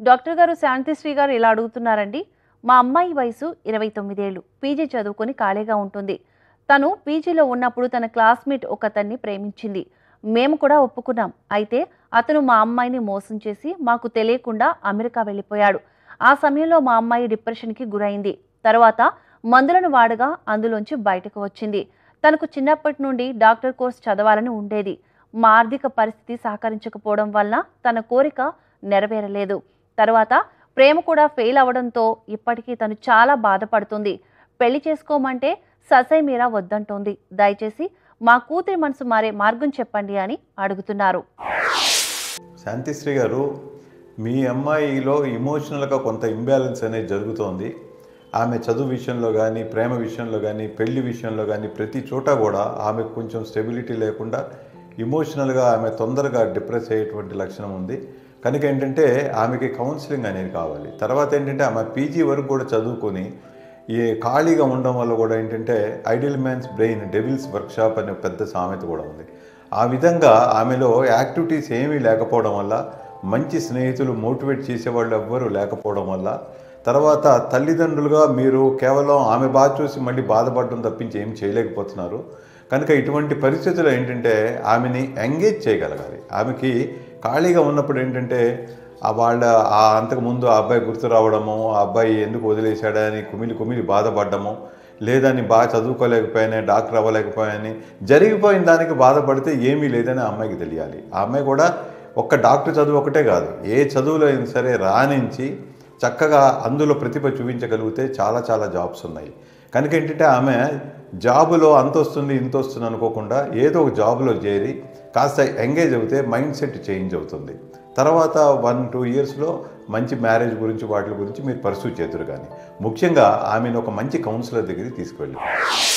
doctor గారు శాంతిశ్రీ గారు ఇలా అడుగుతున్నారండి మా అమ్మాయి వయసు ఇరవై తొమ్మిదేళ్ళు పీజీ చదువుకొని ఖాళీగా ఉంటుంది తను పీజీలో ఉన్నప్పుడు తన క్లాస్మేట్ ఒకతన్ని ప్రేమించింది మేము కూడా ఒప్పుకున్నాం అయితే అతను మా అమ్మాయిని మోసం చేసి మాకు తెలియకుండా అమెరికా వెళ్ళిపోయాడు ఆ సమయంలో మా అమ్మాయి డిప్రెషన్కి గురైంది తర్వాత మందులను వాడగా అందులోంచి బయటకు వచ్చింది తనకు చిన్నప్పటి నుండి డాక్టర్ కోర్స్ చదవాలని ఉండేది మా ఆర్థిక పరిస్థితి సహకరించకపోవడం వలన తన కోరిక నెరవేరలేదు తర్వాత ప్రేమ కూడా ఫెయిల్ అవ్వడంతో ఇప్పటికీ తను చాలా బాధపడుతుంది పెళ్లి చేసుకోమంటే ససై మీరా వద్దంటోంది దయచేసి మా కూతురి మనసు మారే మార్గం చెప్పండి అని అడుగుతున్నారు శాంతిశ్రీ గారు మీ అమ్మాయిలో ఇమోషనల్గా కొంత ఇంబ్యాలెన్స్ అనేది జరుగుతోంది ఆమె చదువు విషయంలో కానీ ప్రేమ విషయంలో కానీ పెళ్లి విషయంలో కానీ ప్రతి చోట కూడా ఆమెకు కొంచెం స్టెబిలిటీ లేకుండా ఇమోషనల్గా ఆమె తొందరగా డిప్రెస్ అయ్యేటువంటి లక్షణం ఉంది కనుక ఏంటంటే ఆమెకి కౌన్సిలింగ్ అనేది కావాలి తర్వాత ఏంటంటే ఆమె పీజీ వరకు కూడా చదువుకొని ఈ ఖాళీగా ఉండడం వల్ల కూడా ఏంటంటే ideal man's brain devil's workshop అనే పెద్ద సామెత కూడా ఉంది ఆ విధంగా ఆమెలో యాక్టివిటీస్ ఏమీ లేకపోవడం వల్ల మంచి స్నేహితులు మోటివేట్ చేసేవాళ్ళు ఎవ్వరూ లేకపోవడం వల్ల తర్వాత తల్లిదండ్రులుగా మీరు కేవలం ఆమె బాధ చూసి మళ్ళీ బాధపడడం తప్పించి ఏం చేయలేకపోతున్నారు కనుక ఇటువంటి పరిస్థితుల్లో ఏంటంటే ఆమెని ఎంగేజ్ చేయగలగాలి ఆమెకి ఖాళీగా ఉన్నప్పుడు ఏంటంటే ఆ వాళ్ళ ఆ అంతకుముందు ఆ అబ్బాయి గుర్తు రావడము ఆ అబ్బాయి ఎందుకు వదిలేశాడని కుమిలి కుమిలి బాధపడ్డము లేదని బాగా చదువుకోలేకపోయానే డాక్టర్ అవ్వలేకపోయాని జరిగిపోయిన దానికి బాధపడితే ఏమీ లేదని ఆ అమ్మాయికి తెలియాలి ఆ అమ్మాయి కూడా ఒక్క డాక్టర్ చదువు ఒకటే కాదు ఏ చదువులో అయినా సరే రాణించి చక్కగా అందులో ప్రతిభ చూపించగలిగితే చాలా చాలా జాబ్స్ ఉన్నాయి కనుక ఏంటంటే ఆమె జాబులో అంత వస్తుంది ఇంత వస్తుంది అనుకోకుండా ఏదో ఒక జాబులో చేరి కాస్త ఎంగేజ్ అవుతే మైండ్ సెట్ చేంజ్ అవుతుంది తర్వాత వన్ టూ ఇయర్స్లో మంచి మ్యారేజ్ గురించి వాటి గురించి మీరు పర్సూ చేతురు కానీ ముఖ్యంగా ఆమెను ఒక మంచి కౌన్సిలర్ దగ్గరికి తీసుకువెళ్ళి